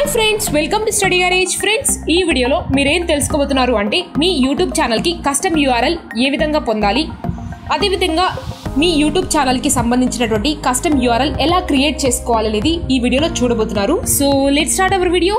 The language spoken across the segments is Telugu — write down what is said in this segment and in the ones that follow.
hi friends welcome to study garage friends ఈ వీడియోలో మీరేం తెలుసుకోబోతున్నారు అంటే మీ యూట్యూబ్ ఛానల్కి కస్టమ్ యూఆర్ఎల్ ఏ విధంగా పొందాలి అదేవిధంగా మీ యూట్యూబ్ ఛానల్కి సంబంధించినటువంటి కస్టమ్ యూఆర్ఎల్ ఎలా క్రియేట్ చేసుకోవాలనేది ఈ వీడియోలో చూడబోతున్నారు so let start our video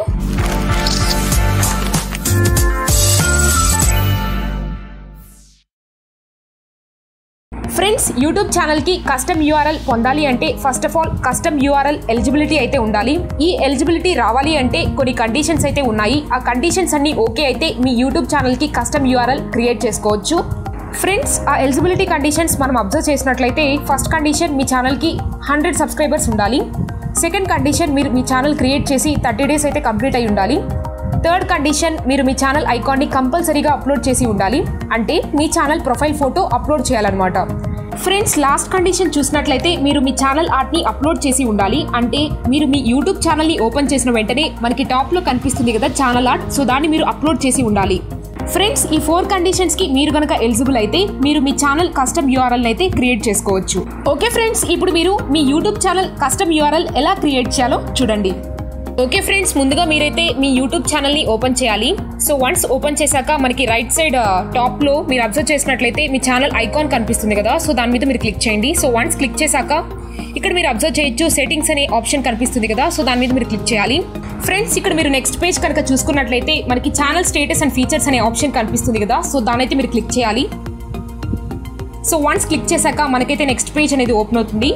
friends YouTube ఛానల్కి కస్టమ్ యూఆర్ఎల్ పొందాలి అంటే first of all custom URL eligibility అయితే ఉండాలి ఈ ఎలిజిబిలిటీ రావాలి అంటే కొన్ని కండిషన్స్ అయితే ఉన్నాయి ఆ కండిషన్స్ అన్ని ఓకే అయితే మీ యూట్యూబ్ ఛానల్కి కస్టమ్ యూఆర్ఎల్ క్రియేట్ చేసుకోవచ్చు ఫ్రెండ్స్ ఆ ఎలిజిబిలిటీ కండిషన్స్ మనం అబ్జర్వ్ చేసినట్లయితే ఫస్ట్ కండిషన్ మీ ఛానల్కి హండ్రెడ్ సబ్స్క్రైబర్స్ ఉండాలి సెకండ్ కండిషన్ మీరు మీ ఛానల్ క్రియేట్ చేసి థర్టీ డేస్ అయితే కంప్లీట్ అయి ఉండాలి థర్డ్ కండిషన్ మీరు మీ ఛానల్ ఐకాన్ని కంపల్సరీగా అప్లోడ్ చేసి ఉండాలి అంటే మీ ఛానల్ ప్రొఫైల్ ఫోటో అప్లోడ్ చేయాలన్నమాట ఫ్రెండ్స్ లాస్ట్ కండిషన్ చూసినట్లయితే మీరు మీ ఛానల్ ఆర్ట్ని అప్లోడ్ చేసి ఉండాలి అంటే మీరు మీ యూట్యూబ్ ఛానల్ని ఓపెన్ చేసిన వెంటనే మనకి టాప్లో కనిపిస్తుంది కదా ఛానల్ ఆర్ట్ సో దాన్ని మీరు అప్లోడ్ చేసి ఉండాలి ఫ్రెండ్స్ ఈ ఫోర్ కండిషన్స్కి మీరు కనుక ఎలిజిబుల్ అయితే మీరు మీ ఛానల్ కస్టమ్ యూఆర్ఎల్ అయితే క్రియేట్ చేసుకోవచ్చు ఓకే ఫ్రెండ్స్ ఇప్పుడు మీరు మీ యూట్యూబ్ ఛానల్ కస్టమ్ యూఆర్ఎల్ ఎలా క్రియేట్ చేయాలో చూడండి ఓకే ఫ్రెండ్స్ ముందుగా మీరైతే మీ యూట్యూబ్ ఛానల్ని ఓపెన్ చేయాలి సో వన్స్ ఓపెన్ చేశాక మనకి రైట్ సైడ్ టాప్లో మీరు అబ్జర్వ్ చేసినట్లయితే మీ ఛానల్ ఐకాన్ కనిపిస్తుంది కదా సో దాని మీద మీరు క్లిక్ చేయండి సో వన్స్ క్లిక్ చేశాక ఇక్కడ మీరు అబ్జర్వ్ చేయొచ్చు సెట్టింగ్స్ అనే ఆప్షన్ కనిపిస్తుంది కదా సో దాని మీద మీరు క్లిక్ చేయాలి ఫ్రెండ్స్ ఇక్కడ మీరు నెక్స్ట్ పేజ్ కనుక చూసుకున్నట్లయితే మనకి ఛానల్ స్టేటస్ అండ్ ఫీచర్స్ అనే ఆప్షన్ కనిపిస్తుంది కదా సో దాని అయితే మీరు క్లిక్ చేయాలి సో వన్స్ క్లిక్ చేశాక మనకైతే నెక్స్ట్ పేజ్ అనేది ఓపెన్ అవుతుంది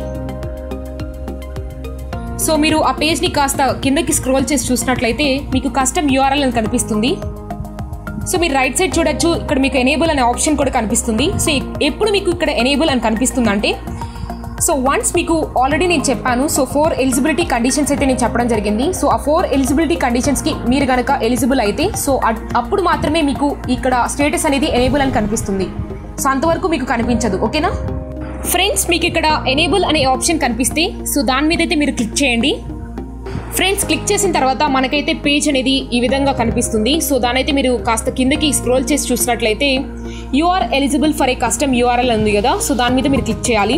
సో మీరు ఆ పేజ్ని కాస్త కిందకి స్క్రోల్ చేసి చూసినట్లయితే మీకు కస్టమ్ యూఆర్ఎల్ అని కనిపిస్తుంది సో మీరు రైట్ సైడ్ చూడొచ్చు ఇక్కడ మీకు ఎనేబుల్ అనే ఆప్షన్ కూడా కనిపిస్తుంది సో ఎప్పుడు మీకు ఇక్కడ ఎనేబుల్ అని కనిపిస్తుంది అంటే సో వన్స్ మీకు ఆల్రెడీ నేను చెప్పాను సో ఫోర్ ఎలిజిబిలిటీ కండిషన్స్ అయితే నేను చెప్పడం జరిగింది సో ఆ ఫోర్ ఎలిజిబిలిటీ కండిషన్స్కి మీరు కనుక ఎలిజిబుల్ అయితే సో అప్పుడు మాత్రమే మీకు ఇక్కడ స్టేటస్ అనేది ఎనేబుల్ అని కనిపిస్తుంది సో అంతవరకు మీకు కనిపించదు ఓకేనా ఫ్రెండ్స్ మీకు ఇక్కడ ఎనేబుల్ అనే ఆప్షన్ కనిపిస్తే సో దాని మీద అయితే మీరు క్లిక్ చేయండి ఫ్రెండ్స్ క్లిక్ చేసిన తర్వాత మనకైతే పేజ్ అనేది ఈ విధంగా కనిపిస్తుంది సో దానైతే మీరు కాస్త కిందకి స్క్రోల్ చేసి చూసినట్లయితే you are eligible for a custom URL ఉంది కదా సో దాని మీద మీరు క్లిక్ చేయాలి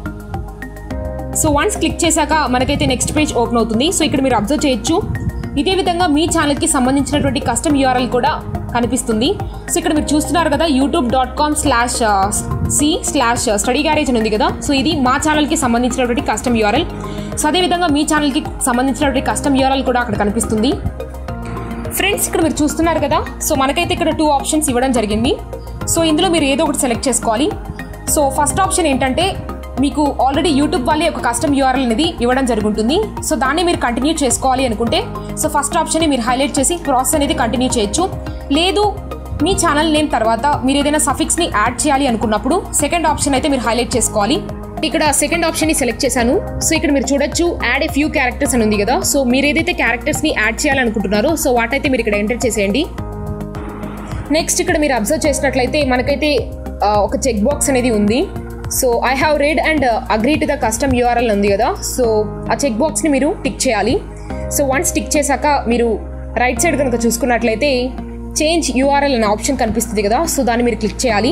సో వన్స్ క్లిక్ చేశాక మనకైతే నెక్స్ట్ పేజ్ ఓపెన్ అవుతుంది సో ఇక్కడ మీరు అబ్జర్వ్ చేయొచ్చు ఇదే విధంగా మీ ఛానల్కి సంబంధించినటువంటి కస్టమ్ యూఆర్ఎల్ కూడా కనిపిస్తుంది సో ఇక్కడ మీరు చూస్తున్నారు కదా YouTube dot com slash C slash study garage అని ఉంది కదా సో ఇది మా ఛానల్కి సంబంధించినటువంటి కస్టమ్ యూఆర్ఎల్ సో అదేవిధంగా మీ ఛానల్కి సంబంధించినటువంటి కస్టమ్ యూఆర్ఎల్ కూడా అక్కడ కనిపిస్తుంది ఫ్రెండ్స్ ఇక్కడ మీరు చూస్తున్నారు కదా సో మనకైతే ఇక్కడ టూ ఆప్షన్స్ ఇవ్వడం జరిగింది సో ఇందులో మీరు ఏదో ఒకటి సెలెక్ట్ చేసుకోవాలి సో ఫస్ట్ ఆప్షన్ ఏంటంటే మీకు ఆల్రెడీ యూట్యూబ్ వాళ్ళే ఒక కస్టమ్ యూఆర్ఎల్ అనేది ఇవ్వడం జరుగుతుంది సో దాన్ని మీరు కంటిన్యూ చేసుకోవాలి అనుకుంటే సో ఫస్ట్ ఆప్షన్ మీరు హైలైట్ చేసి ప్రాసెస్ అనేది కంటిన్యూ చేయొచ్చు లేదు మీ ఛానల్ నేమ్ తర్వాత మీరు ఏదైనా సఫిక్స్ని యాడ్ చేయాలి అనుకున్నప్పుడు సెకండ్ ఆప్షన్ అయితే మీరు హైలైట్ చేసుకోవాలి ఇక్కడ సెకండ్ ఆప్షన్ ని సెలెక్ట్ చేశాను సో ఇక్కడ మీరు చూడొచ్చు యాడ్ ఏ ఫ్యూ క్యారెక్టర్స్ అని ఉంది కదా సో మీరు ఏదైతే క్యారెక్టర్స్ ని యాడ్ చేయాలనుకుంటున్నారో సో వాటైతే మీరు ఇక్కడ ఎంటర్ చేసేయండి నెక్స్ట్ ఇక్కడ మీరు అబ్జర్వ్ చేసినట్లయితే మనకైతే ఒక చెక్ బాక్స్ అనేది ఉంది so I have read and agree to the custom URL ఉంది కదా సో ఆ చెక్ బాక్స్ని మీరు టిక్ చేయాలి సో వన్స్ టిక్ చేశాక మీరు రైట్ సైడ్ కనుక చూసుకున్నట్లయితే చేంజ్ యూఆర్ఎల్ అనే ఆప్షన్ కనిపిస్తుంది కదా సో దాన్ని మీరు క్లిక్ చేయాలి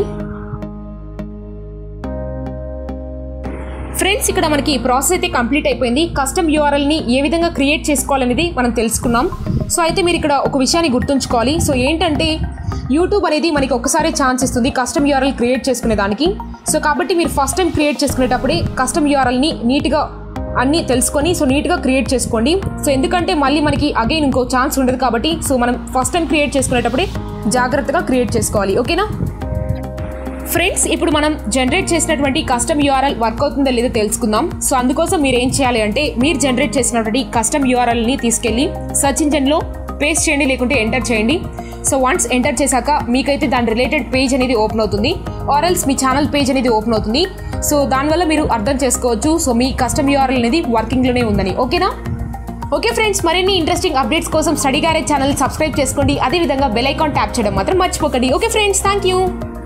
ఫ్రెండ్స్ ఇక్కడ మనకి ప్రాసెస్ అయితే కంప్లీట్ అయిపోయింది కస్టమ్ యూఆర్ఎల్ని ఏ విధంగా క్రియేట్ చేసుకోవాలనేది మనం తెలుసుకున్నాం సో అయితే మీరు ఇక్కడ ఒక విషయాన్ని గుర్తుంచుకోవాలి సో ఏంటంటే యూట్యూబ్ అనేది మనకి ఒకసారి ఛాన్స్ ఇస్తుంది కస్టమ్ యూఆర్ఎల్ క్రియేట్ చేసుకునే దానికి సో కాబట్టి మీరు ఫస్ట్ టైం క్రియేట్ చేసుకునేటప్పుడే కస్టమ్ యూఆర్ఎల్ని నీట్గా అన్నీ తెలుసుకొని సో నీట్గా క్రియేట్ చేసుకోండి సో ఎందుకంటే మళ్ళీ మనకి అగైన్ ఇంకో ఛాన్స్ ఉండదు కాబట్టి సో మనం ఫస్ట్ టైం క్రియేట్ చేసుకునేటప్పుడే జాగ్రత్తగా క్రియేట్ చేసుకోవాలి ఓకేనా ఫ్రెండ్స్ ఇప్పుడు మనం జనరేట్ చేసినటువంటి కస్టమ్ యూఆర్ఎల్ వర్క్ అవుతుందో లేదో తెలుసుకుందాం సో అందుకోసం మీరు ఏం చేయాలి అంటే మీరు జనరేట్ చేసినటువంటి కస్టమ్ యూఆర్ఎల్ని తీసుకెళ్ళి సర్చ్ ఇంజన్లో పేస్ట్ చేయండి లేకుంటే ఎంటర్ చేయండి సో వన్స్ ఎంటర్ చేశాక మీకైతే దాని రిలేటెడ్ పేజ్ అనేది ఓపెన్ అవుతుంది ఆర్ఎల్స్ మీ ఛానల్ పేజ్ అనేది ఓపెన్ అవుతుంది సో దానివల్ల మీరు అర్థం చేసుకోవచ్చు సో మీ కస్టమ్ యూఆర్ఎల్ అనేది వర్కింగ్లోనే ఉందని ఓకేనా ఓకే ఫ్రెండ్స్ మరిన్ని ఇంట్రెస్టింగ్ అప్డేట్స్ కోసం స్టడీ గ్యారేజ్ ఛానల్ సబ్స్క్రైబ్ చేసుకోండి అదేవిధంగా బెల్ ఐకాన్ ట్యాప్ చేయడం మాత్రం మర్చిపోకండి ఓకే ఫ్రెండ్స్ థ్యాంక్ యూ